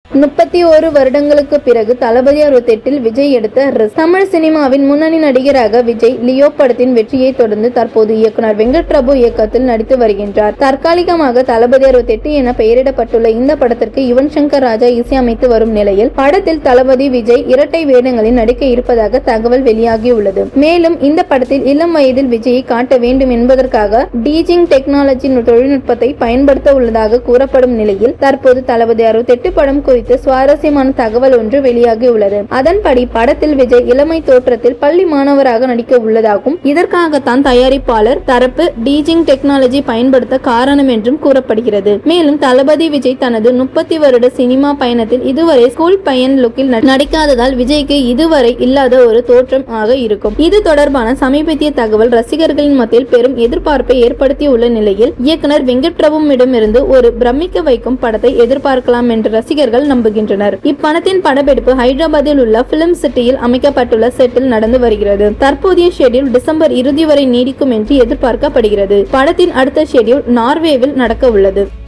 முப்பத்தி ஓரு வருடங்களுக்கு பிறகு தளபதி அறுபத்தெட்டில் விஜய் எடுத்த ரிஸ்க் தமிழ் சினிமாவின் முன்னணி நடிகராக விஜய் லியோ படத்தின் வெற்றியை தொடர்ந்து தற்போது இயக்குனர் வெங்கட் பிரபு இயக்கத்தில் நடித்து வருகின்றார் தற்காலிகமாக தளபதி அறுபத்தெட்டு என பெயரிடப்பட்டுள்ள இந்த படத்திற்கு யுவன் சங்கர் ராஜா இசையமைத்து வரும் நிலையில் படத்தில் தளபதி விஜய் இரட்டை வேடங்களில் நடிக்க இருப்பதாக தகவல் வெளியாகியுள்ளது மேலும் இந்த படத்தில் இளம் வயதில் விஜயை காட்ட வேண்டும் என்பதற்காக டீஜிங் டெக்னாலஜி தொழில்நுட்பத்தை பயன்படுத்த உள்ளதாக கூறப்படும் நிலையில் தற்போது தளபதி அறுபத்தெட்டு படம் குறித்து சுவாரஸ்யமான தகவல் ஒன்று வெளியாகியுள்ளது அதன்படி படத்தில் விஜய் இளமை தோற்றத்தில் பள்ளி மாணவராக நடிக்க உள்ளதாகவும் இதற்காகத்தான் தயாரிப்பாளர் தரப்பு டீஜிங் டெக்னாலஜி பயன்படுத்த காரணம் என்றும் கூறப்படுகிறது மேலும் தளபதி விஜய் தனது முப்பத்தி வருட சினிமா பயணத்தில் இதுவரை ஸ்கூல் பையன் லுக்கில் ந- நடிக்காததால் விஜய்க்கு இதுவரை இல்லாத ஒரு தோற்றம் ஆக இருக்கும் இது தொடர்பான சமீபத்திய தகவல் ரசிகர்களின் மத்தியில் பெரும் எதிர்பார்ப்பை ஏற்படுத்தியுள்ள நிலையில் இயக்குனர் வெங்கட் பிரபுவிடமிருந்து ஒரு பிரமிக்க வைக்கும் படத்தை எதிர்பார்க்கலாம் என்று ரசிகர்கள் நம்புகின்றனர் இப்படத்தின் படப்பிடிப்பு ஹைதராபாத்தில் உள்ள பிலிம் சிட்டியில் அமைக்கப்பட்டுள்ள செட்டில் நடந்து வருகிறது தற்போதைய ஷெட்யூல் டிசம்பர் இறுதி வரை நீடிக்கும் என்று எதிர்பார்க்கப்படுகிறது படத்தின் அடுத்த ஷெட்யூல் நார்வேவில் நடக்க உள்ளது